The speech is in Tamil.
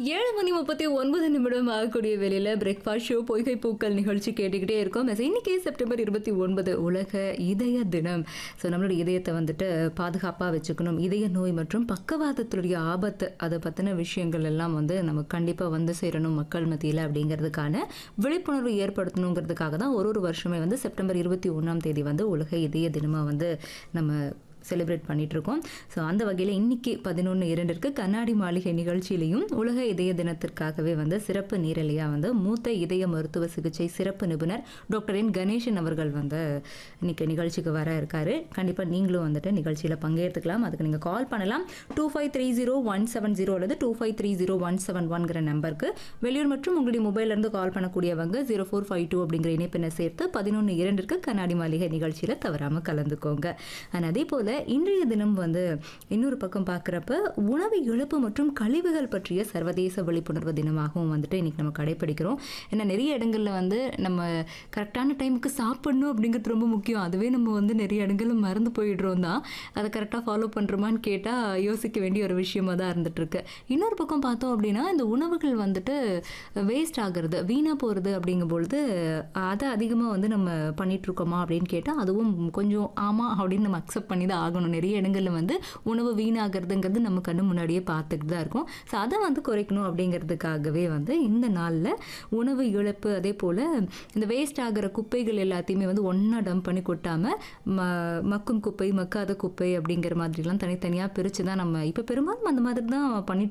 ஏழு மணி முப்பத்தி ஒன்பது நிமிடம் ஆகக்கூடிய வேலையில் பிரேக்ஃபாஸ்ட் ஷோ பொய்கை பூக்கள் நிகழ்ச்சி கேட்டுக்கிட்டே இருக்கோம் As இன்னைக்கு செப்டம்பர் இருபத்தி ஒன்பது உலக இதய தினம் ஸோ நம்மளோட இதயத்தை வந்துட்டு பாதுகாப்பாக வச்சுக்கணும் இதய நோய் மற்றும் பக்கவாதத்துடைய ஆபத்து அதை பற்றின விஷயங்கள் எல்லாம் வந்து நம்ம கண்டிப்பாக வந்து சேரணும் மக்கள் மத்தியில் அப்படிங்கிறதுக்கான விழிப்புணர்வு ஏற்படுத்தணுங்கிறதுக்காக தான் ஒரு ஒரு வருஷமே வந்து செப்டம்பர் இருபத்தி ஒன்றாம் தேதி வந்து உலக இதய தினமாக வந்து நம்ம செலிப்ரேட் பண்ணிட்டு இருக்கோம் ஸோ அந்த வகையில் இன்னைக்கு பதினொன்று இரண்டிற்கு கண்ணாடி மாளிகை நிகழ்ச்சியிலையும் உலக இதய தினத்திற்காகவே வந்து சிறப்பு நீரலியாக வந்து மூத்த இதய மருத்துவ சிகிச்சை சிறப்பு நிபுணர் டாக்டர் என் கணேசன் அவர்கள் வந்து இன்னைக்கு நிகழ்ச்சிக்கு வர இருக்காரு கண்டிப்பாக நீங்களும் வந்துட்டு நிகழ்ச்சியில் பங்கேற்றுக்கலாம் அதுக்கு நீங்கள் கால் பண்ணலாம் two five three zero one seven zero அல்லது two five three zero one seven ஒன்கிற நம்பருக்கு வெளியூர் மற்றும் உங்களுடைய மொபைல்லேருந்து கால் பண்ணக்கூடியவங்க ஜீரோ ஃபோர் ஃபைவ் டூ அப்படிங்கிற இணைப்பினை சேர்த்து பதினொன்று இரண்டிற்கு கண்ணாடி மாளிகை நிகழ்ச்சியில் தவறாமல் கலந்துக்கோங்க அண்ட் அதே போல் இன்றைய தினம் வந்து இன்னொரு பக்கம் பார்க்குறப்ப உணவு இழப்பு மற்றும் கழிவுகள் பற்றிய சர்வதேச விழிப்புணர்வு தினமாகவும் வந்துட்டு இன்னைக்கு நம்ம கடைப்பிடிக்கிறோம் ஏன்னா நிறைய இடங்களில் வந்து நம்ம கரெக்டான டைமுக்கு சாப்பிடணும் அப்படிங்கிறது ரொம்ப முக்கியம் அதுவே நம்ம வந்து நிறைய இடங்களில் மறந்து போயிடுறோம் தான் அதை கரெக்டாக ஃபாலோ பண்ணுறோமான்னு கேட்டால் யோசிக்க வேண்டிய ஒரு விஷயமா தான் இருந்துகிட்ருக்கு இன்னொரு பக்கம் பார்த்தோம் அப்படின்னா இந்த உணவுகள் வந்துட்டு வேஸ்ட் ஆகுறது வீணாக போகிறது அப்படிங்கும்பொழுது அதை அதிகமாக வந்து நம்ம பண்ணிட்டு இருக்கோமா அப்படின்னு கேட்டால் அதுவும் கொஞ்சம் ஆமாம் அப்படின்னு நம்ம அக்செப்ட் பண்ணி தான் ஆகணும் நிறைய இடங்களில் வந்து உணவு வீணாகிறதுங்கிறது நம்ம கண்ணு முன்னாடியே பார்த்துட்டு தான் இருக்கோம் ஸோ அதை வந்து குறைக்கணும் அப்படிங்கிறதுக்காகவே வந்து இந்த நாளில் உணவு இழப்பு அதே போல் இந்த வேஸ்ட் ஆகிற குப்பைகள் எல்லாத்தையுமே வந்து ஒன்றா டம்ப் பண்ணி கொட்டாமல் ம மக்கும் குப்பை மக்காத குப்பை அப்படிங்கிற மாதிரிலாம் தனித்தனியாக பிரித்து தான் நம்ம இப்போ பெரும்பாலும் அந்த மாதிரி தான் பண்ணிட்டு